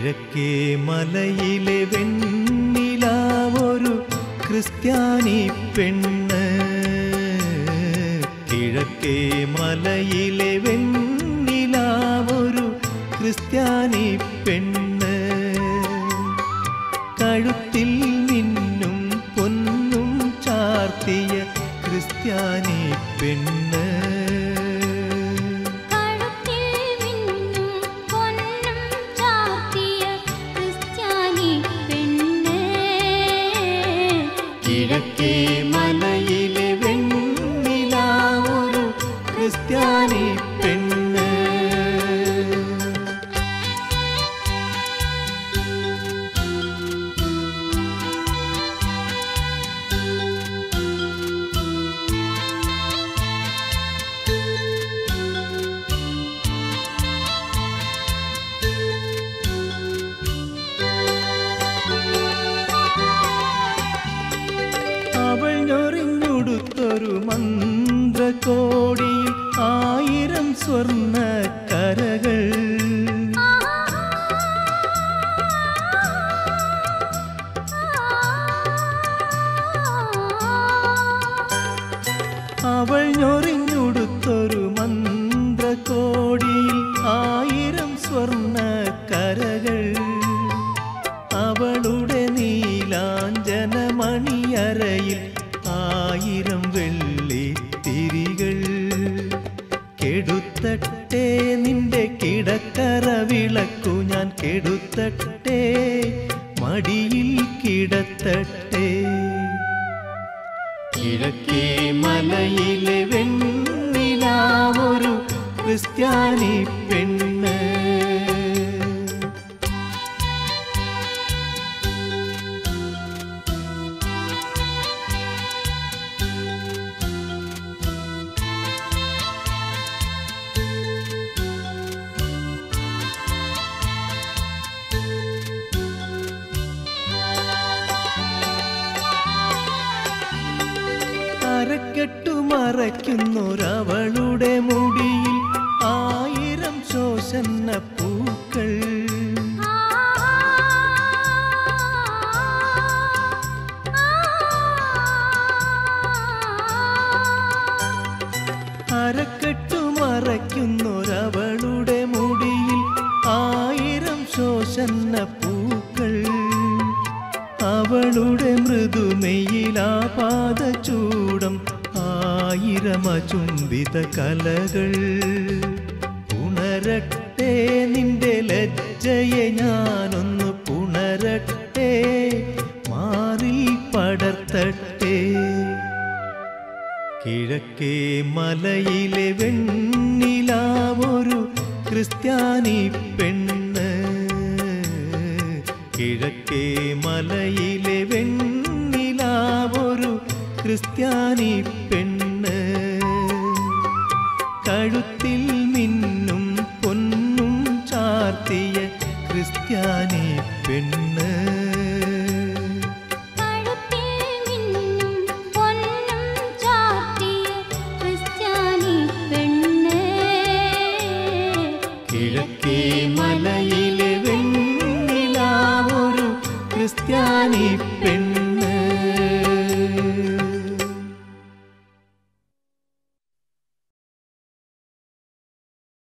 കിഴക്കേ മലയിലെ വെണ്ണിലാവൊരു ക്രിസ്ത്യാനി പെണ്ണ് കിഴക്കേ മലയിലെ വെണ്ണിലാവൊരു ക്രിസ്ത്യാനി പെണ്ണ് കഴുത്തിൽ നിന്നും പൊന്നും ചാർത്തിയ ക്രിസ്ത്യാനി പെണ്ണ് കഴുത്തിൽ മിന്നും പൊന്നും ചാർത്തിയ ക്രിസ്ത്യാനി പെണ്ണ് കിഴക്കേ മലയിലെ വെണ്ണിലാവൊരു ക്രിസ്ത്യാനി പെണ്ണ് അവൾ ഞൊറിഞ്ഞുടുത്തൊരു മന്ത്രകോടിയിൽ ആയിരം സ്വർണ്ണ കരകൾ അവൾ ഞൊറിഞ്ഞുടുത്തൊരു മന്ത്രകോടിയിൽ ആയിരം സ്വർണ്ണ കരകൾ അവളുടെ നീലാഞ്ജനമണിയറയിൽ ആയിരം വെള്ളി തിരികൾ കെടുത്തട്ടെ നിന്റെ കിടക്കറ വിളക്കു ഞാൻ കെടുത്തട്ടെ മടിയിൽ കിടത്തട്ടെ കിഴക്കേ മലയിലെ വെണ്ണിലാവൊരു ക്രിസ്ത്യാനി പെണ്ണ് അരക്കെട്ടു മറയ്ക്കുന്നൊരവളുടെ മുടിയിൽ ആയിരം ശോഷന്ന പൂക്കൾ അരക്കെട്ടു മറയ്ക്കുന്നൊരവളുടെ മുടിയിൽ ആയിരം ശോഷന്ന പൂക്കൾ അവളുടെ മൃദുമെയിലാപാദ ചൂടം ആയിരം അചുംബിത കലകൾ ഉണരട്ടെ നിന്റെ ലജ്ജയെ ഞാനൊന്ന് പുണരട്ടെ മാറിൽ പടർത്തട്ടെ കിഴക്കേ മലയിലെ വെണ്ണിലാവൊരു ക്രിസ്ത്യാനി പെണ്ണ് കിഴക്കേ മലയിലെ വെണ്ണിലാവൊരു ക്രിസ്ത്യാനി പെണ്ണ് കഴുത്തിൽ മിന്നും പൊന്നും ചാർത്തിയ ക്രിസ്ത്യാനി പെണ്ണ്